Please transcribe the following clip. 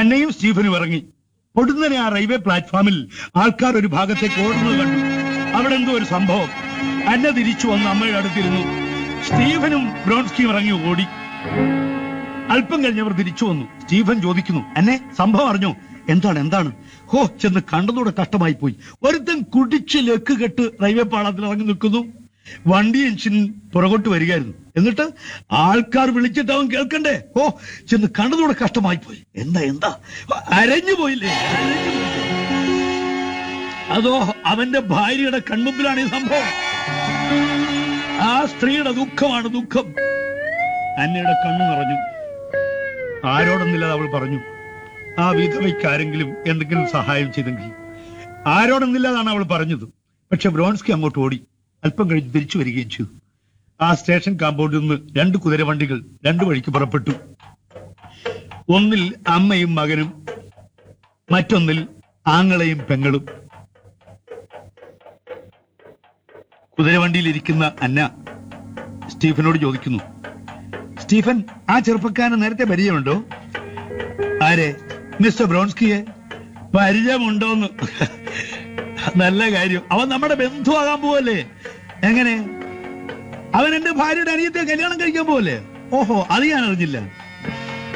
അന്നയും സ്റ്റീഫനും ഇറങ്ങി പൊടുന്നനെ ആ റെയിൽവേ പ്ലാറ്റ്ഫോമിൽ ആൾക്കാർ ഒരു ഭാഗത്തേക്ക് ഓടുന്നത് കണ്ടു അവിടെ എന്തോ ഒരു സംഭവം അന്ന തിരിച്ചു വന്ന് അമ്മയുടെ അടുത്തിരുന്നു സ്റ്റീഫനും ബ്രോൺസ്കിയും ഇറങ്ങി ഓടി അല്പം കഴിഞ്ഞവർ തിരിച്ചു വന്നു സ്റ്റീഫൻ ചോദിക്കുന്നു എന്നെ സംഭവം അറിഞ്ഞോ എന്താണ് എന്താണ് ഹോ ചെന്ന് കണ്ടതോടെ കഷ്ടമായി പോയി ഒരുത്തൻ കുടിച്ച് ലക്ക് കെട്ട് റെയിൽവേ പാളത്തിൽ ഇറങ്ങി നിൽക്കുന്നു വണ്ടി എഞ്ചിൻ പുറകോട്ട് വരികയായിരുന്നു എന്നിട്ട് ആൾക്കാർ വിളിച്ചിട്ട് അവൻ കേൾക്കണ്ടേ ഓ ചെന്ന് കണ്ടതോടെ കഷ്ടമായി പോയി എന്താ എന്താ അരഞ്ഞു പോയില്ലേ അരഞ്ഞു പോയില്ലേ? അതോ അവന്റെ ഭാര്യയുടെ കൺമുമ്പിലാണ് ഈ സംഭവം ആ സ്ത്രീയുടെ ദുഃഖമാണ് ദുഃഖം അന്നയുടെ കണ്ണു നിറഞ്ഞു ആരോടൊന്നില്ലാതെ അവൾ പറഞ്ഞു ആ വിധവയ്ക്ക് ആരെങ്കിലും എന്തെങ്കിലും സഹായം ചെയ്തെങ്കിൽ ആരോടൊന്നില്ലാതാണ് അവൾ പറഞ്ഞത് പക്ഷെ ബ്രോൺസ്കി അങ്ങോട്ട് ഓടി അല്പം കഴിഞ്ഞ് തിരിച്ചു വരികയും ചെയ്തു ആ സ്റ്റേഷൻ കാമ്പൗണ്ടിൽ നിന്ന് രണ്ട് കുതിരവണ്ടികൾ രണ്ടു വഴിക്ക് പുറപ്പെട്ടു ഒന്നിൽ അമ്മയും മകനും മറ്റൊന്നിൽ ആങ്ങളെയും പെങ്ങളും കുതിരവണ്ടിയിൽ ഇരിക്കുന്ന അന്ന സ്റ്റീഫനോട് ചോദിക്കുന്നു സ്റ്റീഫൻ ആ ചെറുപ്പക്കാരന് നേരത്തെ പരിചയമുണ്ടോ ആരെ മിസ്റ്റർ ബ്രോൺസ്കിയെ പരിചയമുണ്ടോന്ന് നല്ല കാര്യം അവൻ നമ്മുടെ ബന്ധുവാകാൻ പോവല്ലേ എങ്ങനെ അവൻ എന്റെ ഭാര്യയുടെ അനിയത്തെ കല്യാണം കഴിക്കാൻ പോവല്ലേ ഓഹോ അത് ഞാൻ അറിഞ്ഞില്ല